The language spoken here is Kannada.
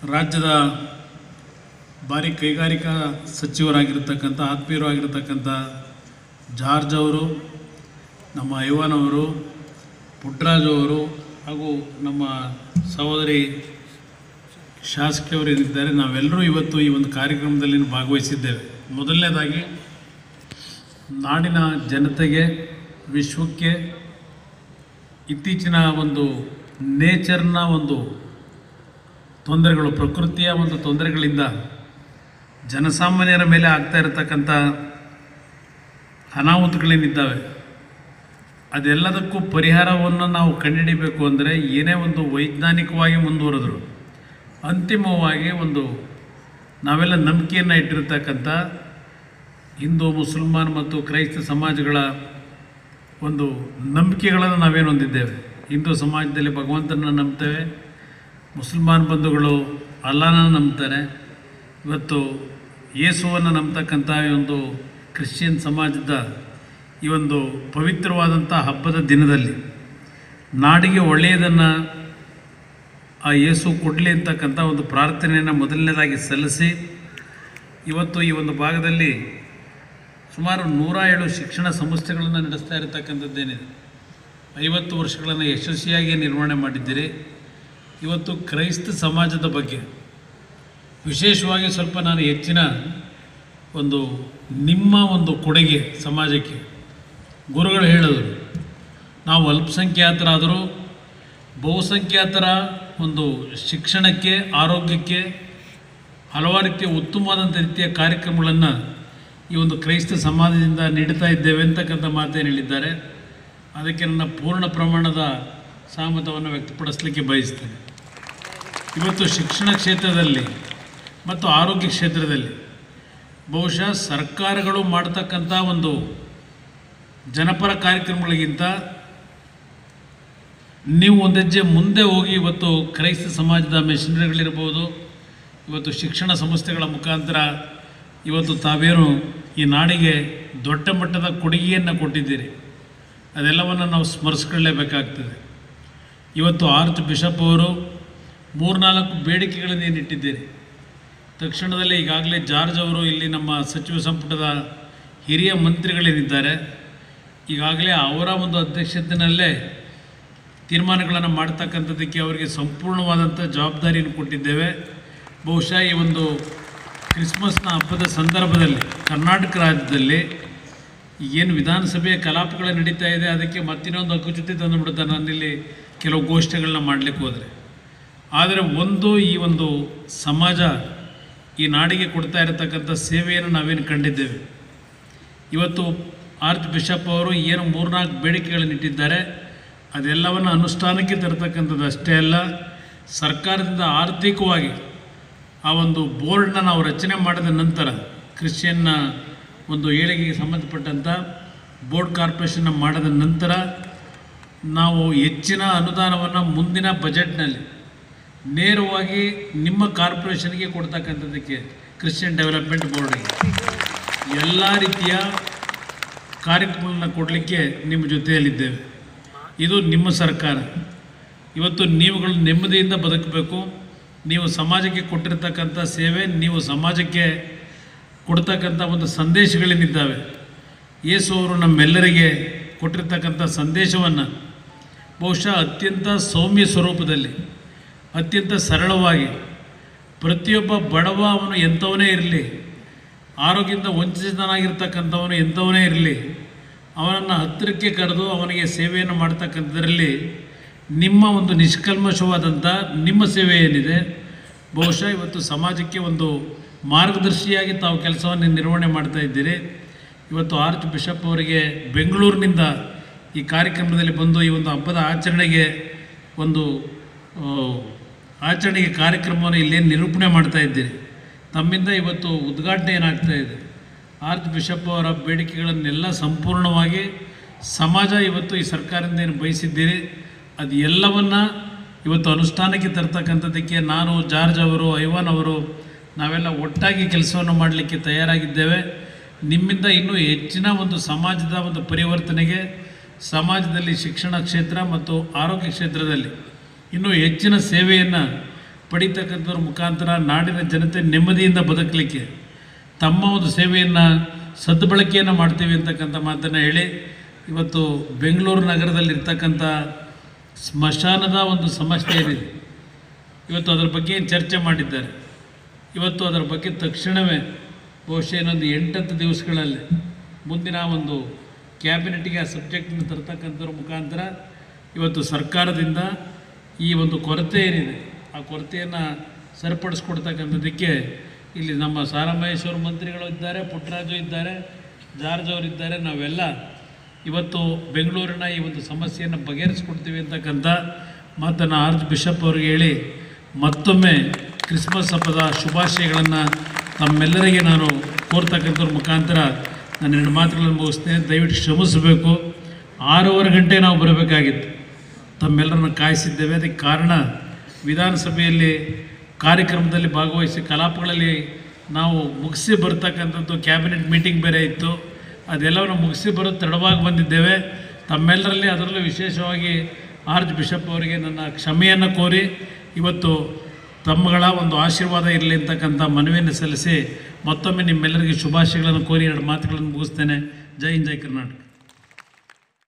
ರಾಜ್ಯದ ಭಾರಿ ಕೈಗಾರಿಕಾ ಸಚಿವರಾಗಿರ್ತಕ್ಕಂಥ ಆತ್ಮೀಯರು ಆಗಿರ್ತಕ್ಕಂಥ ಜಾರ್ಜ್ ಅವರು ನಮ್ಮ ಐವಾನ್ ಅವರು ಪುಟ್ರಾಜ್ ಅವರು ಹಾಗೂ ನಮ್ಮ ಸಹೋದರಿ ಶಾಸಕಿಯವರು ಏನಿದ್ದಾರೆ ನಾವೆಲ್ಲರೂ ಇವತ್ತು ಈ ಒಂದು ಕಾರ್ಯಕ್ರಮದಲ್ಲಿ ಭಾಗವಹಿಸಿದ್ದೇವೆ ಮೊದಲನೇದಾಗಿ ನಾಡಿನ ಜನತೆಗೆ ವಿಶ್ವಕ್ಕೆ ಇತ್ತೀಚಿನ ಒಂದು ನೇಚರ್ನ ಒಂದು ತೊಂದರೆಗಳು ಪ್ರಕೃತಿಯ ಒಂದು ತೊಂದರೆಗಳಿಂದ ಜನಸಾಮಾನ್ಯರ ಮೇಲೆ ಆಗ್ತಾ ಇರತಕ್ಕಂಥ ಅನಾಹುತಗಳೇನಿದ್ದಾವೆ ಅದೆಲ್ಲದಕ್ಕೂ ಪರಿಹಾರವನ್ನು ನಾವು ಕಂಡುಹಿಡಿಬೇಕು ಅಂದರೆ ಏನೇ ಒಂದು ವೈಜ್ಞಾನಿಕವಾಗಿ ಮುಂದುವರೆದ್ರು ಅಂತಿಮವಾಗಿ ಒಂದು ನಾವೆಲ್ಲ ನಂಬಿಕೆಯನ್ನು ಇಟ್ಟಿರ್ತಕ್ಕಂಥ ಹಿಂದೂ ಮುಸಲ್ಮಾನ್ ಮತ್ತು ಕ್ರೈಸ್ತ ಸಮಾಜಗಳ ಒಂದು ನಂಬಿಕೆಗಳನ್ನು ನಾವೇನು ಹೊಂದಿದ್ದೇವೆ ಹಿಂದೂ ಸಮಾಜದಲ್ಲಿ ಭಗವಂತನ ನಂಬ್ತೇವೆ ಮುಸಲ್ಮಾನ್ ಬಂಧುಗಳು ಅಲ್ಲಾನ ನಂಬ್ತಾರೆ ಇವತ್ತು ಯೇಸುವನ್ನು ನಂಬ್ತಕ್ಕಂಥ ಈ ಒಂದು ಕ್ರಿಶ್ಚಿಯನ್ ಸಮಾಜದ ಈ ಒಂದು ಪವಿತ್ರವಾದಂಥ ಹಬ್ಬದ ದಿನದಲ್ಲಿ ನಾಡಿಗೆ ಒಳ್ಳೆಯದನ್ನು ಆ ಯೇಸು ಕೊಡಲಿ ಅಂತಕ್ಕಂಥ ಒಂದು ಪ್ರಾರ್ಥನೆಯನ್ನು ಮೊದಲನೇದಾಗಿ ಸಲ್ಲಿಸಿ ಇವತ್ತು ಈ ಒಂದು ಭಾಗದಲ್ಲಿ ಸುಮಾರು ನೂರ ಏಳು ಶಿಕ್ಷಣ ಸಂಸ್ಥೆಗಳನ್ನು ನಡೆಸ್ತಾ ಇರತಕ್ಕಂಥದ್ದೇನಿದೆ ಐವತ್ತು ವರ್ಷಗಳನ್ನು ಯಶಸ್ವಿಯಾಗಿ ನಿರ್ವಹಣೆ ಮಾಡಿದ್ದೀರಿ ಇವತ್ತು ಕ್ರೈಸ್ತ ಸಮಾಜದ ಬಗ್ಗೆ ವಿಶೇಷವಾಗಿ ಸ್ವಲ್ಪ ನಾನು ಹೆಚ್ಚಿನ ಒಂದು ನಿಮ್ಮ ಒಂದು ಕೊಡುಗೆ ಸಮಾಜಕ್ಕೆ ಗುರುಗಳು ಹೇಳಿದರು ನಾವು ಅಲ್ಪಸಂಖ್ಯಾತರಾದರೂ ಬಹುಸಂಖ್ಯಾತರ ಒಂದು ಶಿಕ್ಷಣಕ್ಕೆ ಆರೋಗ್ಯಕ್ಕೆ ಹಲವಾರು ರೀತಿಯ ಉತ್ತಮವಾದಂಥ ರೀತಿಯ ಕಾರ್ಯಕ್ರಮಗಳನ್ನು ಈ ಒಂದು ಕ್ರೈಸ್ತ ಸಮಾಜದಿಂದ ನೀಡ್ತಾ ಇದ್ದೇವೆ ಅಂತಕ್ಕಂಥ ಮಾತೇನು ಹೇಳಿದ್ದಾರೆ ಅದಕ್ಕೆ ನನ್ನ ಪೂರ್ಣ ಪ್ರಮಾಣದ ಸಹಮತವನ್ನು ವ್ಯಕ್ತಪಡಿಸಲಿಕ್ಕೆ ಬಯಸ್ತೇನೆ ಇವತ್ತು ಶಿಕ್ಷಣ ಕ್ಷೇತ್ರದಲ್ಲಿ ಮತ್ತು ಆರೋಗ್ಯ ಕ್ಷೇತ್ರದಲ್ಲಿ ಬಹುಶಃ ಸರ್ಕಾರಗಳು ಮಾಡ್ತಕ್ಕಂಥ ಒಂದು ಜನಪರ ಕಾರ್ಯಕ್ರಮಗಳಿಗಿಂತ ನೀವು ಒಂದು ಹೆಜ್ಜೆ ಮುಂದೆ ಹೋಗಿ ಇವತ್ತು ಕ್ರೈಸ್ತ ಸಮಾಜದ ಮೆಷಿನರಿಗಳಿರ್ಬೋದು ಇವತ್ತು ಶಿಕ್ಷಣ ಸಂಸ್ಥೆಗಳ ಮುಖಾಂತರ ಇವತ್ತು ತಾವೇನು ಈ ನಾಡಿಗೆ ದೊಡ್ಡ ಮಟ್ಟದ ಕೊಡುಗೆಯನ್ನು ಕೊಟ್ಟಿದ್ದೀರಿ ಅದೆಲ್ಲವನ್ನು ನಾವು ಸ್ಮರಿಸ್ಕೊಳ್ಳೇಬೇಕಾಗ್ತದೆ ಇವತ್ತು ಆರ್ಚ್ ಬಿಷಪ್ ಅವರು ಮೂರ್ನಾಲ್ಕು ಬೇಡಿಕೆಗಳನ್ನು ಏನು ಇಟ್ಟಿದ್ದೀರಿ ತಕ್ಷಣದಲ್ಲಿ ಈಗಾಗಲೇ ಜಾರ್ಜ್ ಅವರು ಇಲ್ಲಿ ನಮ್ಮ ಸಚಿವ ಸಂಪುಟದ ಹಿರಿಯ ಮಂತ್ರಿಗಳೇನಿದ್ದಾರೆ ಈಗಾಗಲೇ ಅವರ ಒಂದು ಅಧ್ಯಕ್ಷತೆಯಲ್ಲೇ ತೀರ್ಮಾನಗಳನ್ನು ಮಾಡ್ತಕ್ಕಂಥದ್ದಕ್ಕೆ ಅವರಿಗೆ ಸಂಪೂರ್ಣವಾದಂಥ ಜವಾಬ್ದಾರಿಯನ್ನು ಕೊಟ್ಟಿದ್ದೇವೆ ಬಹುಶಃ ಈ ಒಂದು ಕ್ರಿಸ್ಮಸ್ನ ಹಬ್ಬದ ಸಂದರ್ಭದಲ್ಲಿ ಕರ್ನಾಟಕ ರಾಜ್ಯದಲ್ಲಿ ಏನು ವಿಧಾನಸಭೆಯ ಕಲಾಪಗಳು ನಡೀತಾ ಇದೆ ಅದಕ್ಕೆ ಮತ್ತಿನ್ನೊಂದು ಹಕ್ಕುಚ್ಯುತಿ ತಂದುಬಿಡ್ತಾರೆ ನಾನಿಲ್ಲಿ ಕೆಲವು ಗೋಷ್ಠಿಗಳನ್ನ ಮಾಡಲಿಕ್ಕೆ ಹೋದರೆ ಆದರೆ ಒಂದು ಈ ಒಂದು ಸಮಾಜ ಈ ನಾಡಿಗೆ ಕೊಡ್ತಾ ಇರತಕ್ಕಂಥ ಸೇವೆಯನ್ನು ನಾವೇನು ಕಂಡಿದ್ದೇವೆ ಇವತ್ತು ಆರ್ಚ್ ಬಿಷಪ್ ಅವರು ಏನು ಮೂರ್ನಾಲ್ಕು ಬೇಡಿಕೆಗಳನ್ನು ಇಟ್ಟಿದ್ದಾರೆ ಅದೆಲ್ಲವನ್ನು ಅನುಷ್ಠಾನಕ್ಕೆ ತರತಕ್ಕಂಥದ್ದು ಅಷ್ಟೇ ಅಲ್ಲ ಸರ್ಕಾರದಿಂದ ಆರ್ಥಿಕವಾಗಿ ಆ ಒಂದು ಬೋರ್ಡ್ನ ನಾವು ರಚನೆ ಮಾಡಿದ ನಂತರ ಕ್ರಿಶ್ಚಿಯನ್ನ ಒಂದು ಏಳಿಗೆಗೆ ಸಂಬಂಧಪಟ್ಟಂಥ ಬೋರ್ಡ್ ಕಾರ್ಪೊರೇಷನ್ನ ಮಾಡಿದ ನಂತರ ನಾವು ಹೆಚ್ಚಿನ ಅನುದಾನವನ್ನು ಮುಂದಿನ ಬಜೆಟ್ನಲ್ಲಿ ನೇರವಾಗಿ ನಿಮ್ಮ ಕಾರ್ಪೊರೇಷನ್ಗೆ ಕೊಡ್ತಕ್ಕಂಥದ್ದಕ್ಕೆ ಕ್ರಿಶ್ಚಿಯನ್ ಡೆವಲಪ್ಮೆಂಟ್ ಬೋರ್ಡಿಗೆ ಎಲ್ಲ ರೀತಿಯ ಕಾರ್ಯಕ್ರಮಗಳನ್ನ ಕೊಡಲಿಕ್ಕೆ ನಿಮ್ಮ ಜೊತೆಯಲ್ಲಿದ್ದೇವೆ ಇದು ನಿಮ್ಮ ಸರ್ಕಾರ ಇವತ್ತು ನೀವುಗಳು ನೆಮ್ಮದಿಯಿಂದ ಬದುಕಬೇಕು ನೀವು ಸಮಾಜಕ್ಕೆ ಕೊಟ್ಟಿರ್ತಕ್ಕಂಥ ಸೇವೆ ನೀವು ಸಮಾಜಕ್ಕೆ ಕೊಡ್ತಕ್ಕಂಥ ಒಂದು ಸಂದೇಶಗಳೇನಿದ್ದಾವೆ ಯೇಸು ಅವರು ನಮ್ಮೆಲ್ಲರಿಗೆ ಕೊಟ್ಟಿರ್ತಕ್ಕಂಥ ಸಂದೇಶವನ್ನು ಬಹುಶಃ ಅತ್ಯಂತ ಸೌಮ್ಯ ಸ್ವರೂಪದಲ್ಲಿ ಅತ್ಯಂತ ಸರಳವಾಗಿ ಪ್ರತಿಯೊಬ್ಬ ಬಡವ ಅವನು ಎಂಥವನೇ ಇರಲಿ ಆರೋಗ್ಯದಿಂದ ವಂಚಿತನಾಗಿರ್ತಕ್ಕಂಥವನು ಎಂಥವನೇ ಇರಲಿ ಅವನನ್ನು ಹತ್ತಿರಕ್ಕೆ ಕರೆದು ಅವನಿಗೆ ಸೇವೆಯನ್ನು ಮಾಡ್ತಕ್ಕಂಥದ್ರಲ್ಲಿ ನಿಮ್ಮ ಒಂದು ನಿಷ್ಕಲ್ಮಶವಾದಂಥ ನಿಮ್ಮ ಸೇವೆ ಏನಿದೆ ಬಹುಶಃ ಇವತ್ತು ಸಮಾಜಕ್ಕೆ ಒಂದು ಮಾರ್ಗದರ್ಶಿಯಾಗಿ ತಾವು ಕೆಲಸವನ್ನು ನಿರ್ವಹಣೆ ಮಾಡ್ತಾ ಇದ್ದೀರಿ ಇವತ್ತು ಆರ್ಚ್ ಬಿಷಪ್ ಅವರಿಗೆ ಬೆಂಗಳೂರಿನಿಂದ ಈ ಕಾರ್ಯಕ್ರಮದಲ್ಲಿ ಬಂದು ಈ ಒಂದು ಹಬ್ಬದ ಆಚರಣೆಗೆ ಒಂದು ಆ, ಆಚರಣೆಗೆ ಕಾರ್ಯಕ್ರಮವನ್ನು ಇಲ್ಲೇನು ನಿರೂಪಣೆ ಮಾಡ್ತಾ ಇದ್ದೀರಿ ತಮ್ಮಿಂದ ಇವತ್ತು ಉದ್ಘಾಟನೆ ಏನಾಗ್ತಾ ಇದೆ ಆರ್ಚ್ ಬಿಷಪ್ ಅವರ ಬೇಡಿಕೆಗಳನ್ನೆಲ್ಲ ಸಂಪೂರ್ಣವಾಗಿ ಸಮಾಜ ಇವತ್ತು ಈ ಸರ್ಕಾರದಿಂದ ಏನು ಬಯಸಿದ್ದೀರಿ ಅದು ಎಲ್ಲವನ್ನು ಇವತ್ತು ಅನುಷ್ಠಾನಕ್ಕೆ ತರ್ತಕ್ಕಂಥದ್ದಕ್ಕೆ ನಾನು ಜಾರ್ಜ್ ಅವರು ಐವಾನ್ ಅವರು ನಾವೆಲ್ಲ ಒಟ್ಟಾಗಿ ಕೆಲಸವನ್ನು ಮಾಡಲಿಕ್ಕೆ ತಯಾರಾಗಿದ್ದೇವೆ ನಿಮ್ಮಿಂದ ಇನ್ನೂ ಹೆಚ್ಚಿನ ಒಂದು ಸಮಾಜದ ಒಂದು ಪರಿವರ್ತನೆಗೆ ಸಮಾಜದಲ್ಲಿ ಶಿಕ್ಷಣ ಕ್ಷೇತ್ರ ಮತ್ತು ಆರೋಗ್ಯ ಕ್ಷೇತ್ರದಲ್ಲಿ ಇನ್ನೂ ಹೆಚ್ಚಿನ ಸೇವೆಯನ್ನು ಪಡಿತಕ್ಕಂಥವ್ರ ಮುಖಾಂತರ ನಾಡಿನ ಜನತೆ ನೆಮ್ಮದಿಯಿಂದ ಬದುಕಲಿಕ್ಕೆ ತಮ್ಮ ಒಂದು ಸೇವೆಯನ್ನು ಸದ್ಬಳಕೆಯನ್ನು ಮಾಡ್ತೀವಿ ಅಂತಕ್ಕಂಥ ಮಾತನ್ನು ಹೇಳಿ ಇವತ್ತು ಬೆಂಗಳೂರು ನಗರದಲ್ಲಿರ್ತಕ್ಕಂಥ ಸ್ಮಶಾನದ ಒಂದು ಸಮಸ್ಯೆ ಏನಿದೆ ಇವತ್ತು ಅದರ ಬಗ್ಗೆ ಚರ್ಚೆ ಮಾಡಿದ್ದಾರೆ ಇವತ್ತು ಅದರ ಬಗ್ಗೆ ತಕ್ಷಣವೇ ಬಹುಶಃ ಇನ್ನೊಂದು ಎಂಟತ್ತು ದಿವಸಗಳಲ್ಲಿ ಮುಂದಿನ ಒಂದು ಕ್ಯಾಬಿನೆಟ್ಗೆ ಆ ಸಬ್ಜೆಕ್ಟನ್ನು ತರ್ತಕ್ಕಂಥವ್ರ ಮುಖಾಂತರ ಇವತ್ತು ಸರ್ಕಾರದಿಂದ ಈ ಒಂದು ಕೊರತೆ ಏನಿದೆ ಆ ಕೊರತೆಯನ್ನು ಸರಿಪಡಿಸ್ಕೊಡ್ತಕ್ಕಂಥದ್ದಕ್ಕೆ ಇಲ್ಲಿ ನಮ್ಮ ಸಾರಾಮಹೇಶ್ವರ ಮಂತ್ರಿಗಳು ಇದ್ದಾರೆ ಪುಟ್ಟರಾಜು ಇದ್ದಾರೆ ಜಾರ್ಜ್ ಅವರಿದ್ದಾರೆ ನಾವೆಲ್ಲ ಇವತ್ತು ಬೆಂಗಳೂರಿನ ಈ ಒಂದು ಸಮಸ್ಯೆಯನ್ನು ಬಗೆಹರಿಸ್ಕೊಡ್ತೀವಿ ಅಂತಕ್ಕಂಥ ಮಾತನ್ನು ಆರ್ಚ್ ಬಿಷಪ್ ಅವ್ರಿಗೆ ಹೇಳಿ ಮತ್ತೊಮ್ಮೆ ಕ್ರಿಸ್ಮಸ್ ಹಬ್ಬದ ಶುಭಾಶಯಗಳನ್ನು ತಮ್ಮೆಲ್ಲರಿಗೆ ನಾನು ಕೋರ್ತಕ್ಕಂಥವ್ರ ಮುಖಾಂತರ ನಾನು ಎರಡು ಮಾತುಗಳನ್ನು ಮುಗಿಸ್ತೇನೆ ದಯವಿಟ್ಟು ಶ್ರಮಿಸಬೇಕು ಆರೂವರೆ ಗಂಟೆ ನಾವು ಬರಬೇಕಾಗಿತ್ತು ತಮ್ಮೆಲ್ಲರನ್ನು ಕಾಯಿಸಿದ್ದೇವೆ ಅದಕ್ಕೆ ಕಾರಣ ವಿಧಾನಸಭೆಯಲ್ಲಿ ಕಾರ್ಯಕ್ರಮದಲ್ಲಿ ಭಾಗವಹಿಸಿ ಕಲಾಪಗಳಲ್ಲಿ ನಾವು ಮುಗಿಸಿ ಬರ್ತಕ್ಕಂಥದ್ದು ಕ್ಯಾಬಿನೆಟ್ ಮೀಟಿಂಗ್ ಬೇರೆ ಇತ್ತು ಅದೆಲ್ಲವನ್ನು ಮುಗಿಸಿ ಬರೋದು ತಡವಾಗಿ ಬಂದಿದ್ದೇವೆ ತಮ್ಮೆಲ್ಲರಲ್ಲಿ ಅದರಲ್ಲೂ ವಿಶೇಷವಾಗಿ ಆರ್ಜ್ ಬಿಷಪ್ ಅವರಿಗೆ ನನ್ನ ಕ್ಷಮೆಯನ್ನು ಕೋರಿ ಇವತ್ತು ತಮ್ಮಗಳ ಒಂದು ಆಶೀರ್ವಾದ ಇರಲಿ ಅಂತಕ್ಕಂಥ ಮನವಿಯನ್ನು ಸಲ್ಲಿಸಿ ಮತ್ತೊಮ್ಮೆ ನಿಮ್ಮೆಲ್ಲರಿಗೆ ಶುಭಾಶಯಗಳನ್ನು ಕೋರಿ ಎರಡು ಮಾತುಗಳನ್ನು ಮುಗಿಸ್ತೇನೆ ಜೈ ಹಿಂದ್ ಜೈ ಕರ್ನಾಟಕ